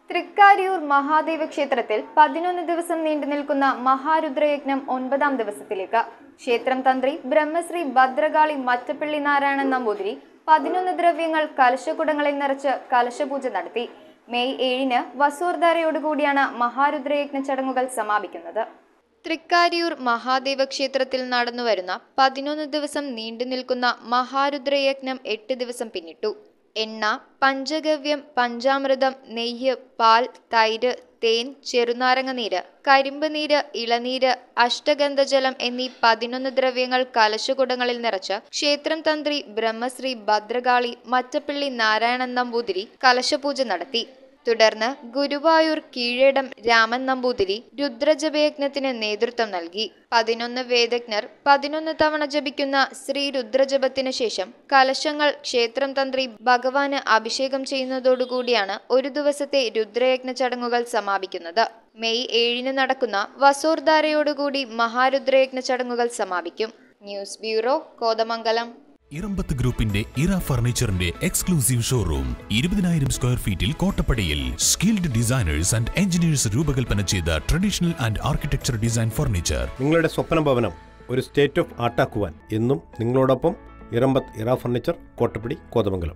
തൃക്കാരിയൂർ മഹാദേവ ക്ഷേത്രത്തിൽ പതിനൊന്ന് ദിവസം നീണ്ടു നിൽക്കുന്ന മഹാരുദ്രയജ്ഞം ഒൻപതാം ദിവസത്തിലേക്ക് ക്ഷേത്രം തന്ത്രി ബ്രഹ്മശ്രീ ഭദ്രകാളി മറ്റപ്പള്ളി നാരായണൻ നമ്പൂതിരി പതിനൊന്ന് ദ്രവ്യങ്ങൾ കലശകുടങ്ങളിൽ നിറച്ച് കലശപൂജ നടത്തി മെയ് ഏഴിന് വസൂർധാരയോടുകൂടിയാണ് മഹാരുദ്രയജ്ഞ ചടങ്ങുകൾ സമാപിക്കുന്നത് തൃക്കാരിയൂർ മഹാദേവ ക്ഷേത്രത്തിൽ നടന്നുവരുന്ന പതിനൊന്ന് ദിവസം നീണ്ടു നിൽക്കുന്ന മഹാരുദ്രയജ്ഞം എട്ട് ദിവസം പിന്നിട്ടു എണ്ണ പഞ്ചഗവ്യം പഞ്ചാമൃതം നെയ്യ് പാൽ തൈര് തേൻ ചെറുനാരങ്ങ നീര് കരിമ്പ് നീര് ഇളനീര് അഷ്ടഗന്ധജലം എന്നീ പതിനൊന്ന് ദ്രവ്യങ്ങൾ കലശകുടങ്ങളിൽ നിറച്ച് ക്ഷേത്രം തന്ത്രി ബ്രഹ്മശ്രീ ഭദ്രകാളി മറ്റപ്പള്ളി നാരായണൻ നമ്പൂതിരി കലശപൂജ നടത്തി തുടർന്ന് ഗുരുവായൂർ കീഴേടം രാമൻ നമ്പൂതിരി രുദ്രജപയജ്ഞത്തിന് നേതൃത്വം നൽകി പതിനൊന്ന് വേദജ്ഞർ പതിനൊന്ന് തവണ ജപിക്കുന്ന ശ്രീ രുദ്രജപത്തിന് ശേഷം കലശങ്ങൾ ക്ഷേത്രം തന്ത്രി ഭഗവാന് അഭിഷേകം ചെയ്യുന്നതോടുകൂടിയാണ് ഒരു ദിവസത്തെ രുദ്രയജ്ഞ ചടങ്ങുകൾ സമാപിക്കുന്നത് മെയ് ഏഴിന് നടക്കുന്ന വസൂർധാരയോടുകൂടി മഹാരുദ്രയജ്ഞ ചടങ്ങുകൾ സമാപിക്കും ന്യൂസ് ബ്യൂറോ കോതമംഗലം ഇറമ്പത്ത് ഗ്രൂപ്പിന്റെ ഇറ ഫർണിച്ചറിന്റെ എക്സ്ക്ലൂസീവ് ഷോറൂം ഇരുപതിനായിരം സ്ക്വയർ ഫീറ്റിൽ കോട്ടപ്പടിയിൽ സ്കിൽഡ് ഡിസൈനേഴ്സ് ആൻഡ് എഞ്ചിനീയേഴ്സ് രൂപകൽപ്പന ചെയ്ത traditional and architecture design furniture നിങ്ങളുടെ സ്വപ്ന ഭവനം ഒരു സ്റ്റേറ്റ് ഓഫ് ആർട്ടാക്കുവാൻ എന്നും നിങ്ങളോടൊപ്പം ഇറമ്പത്ത് ഇറ ഫർണിച്ചർ കോട്ടപ്പടി കോതമംഗലം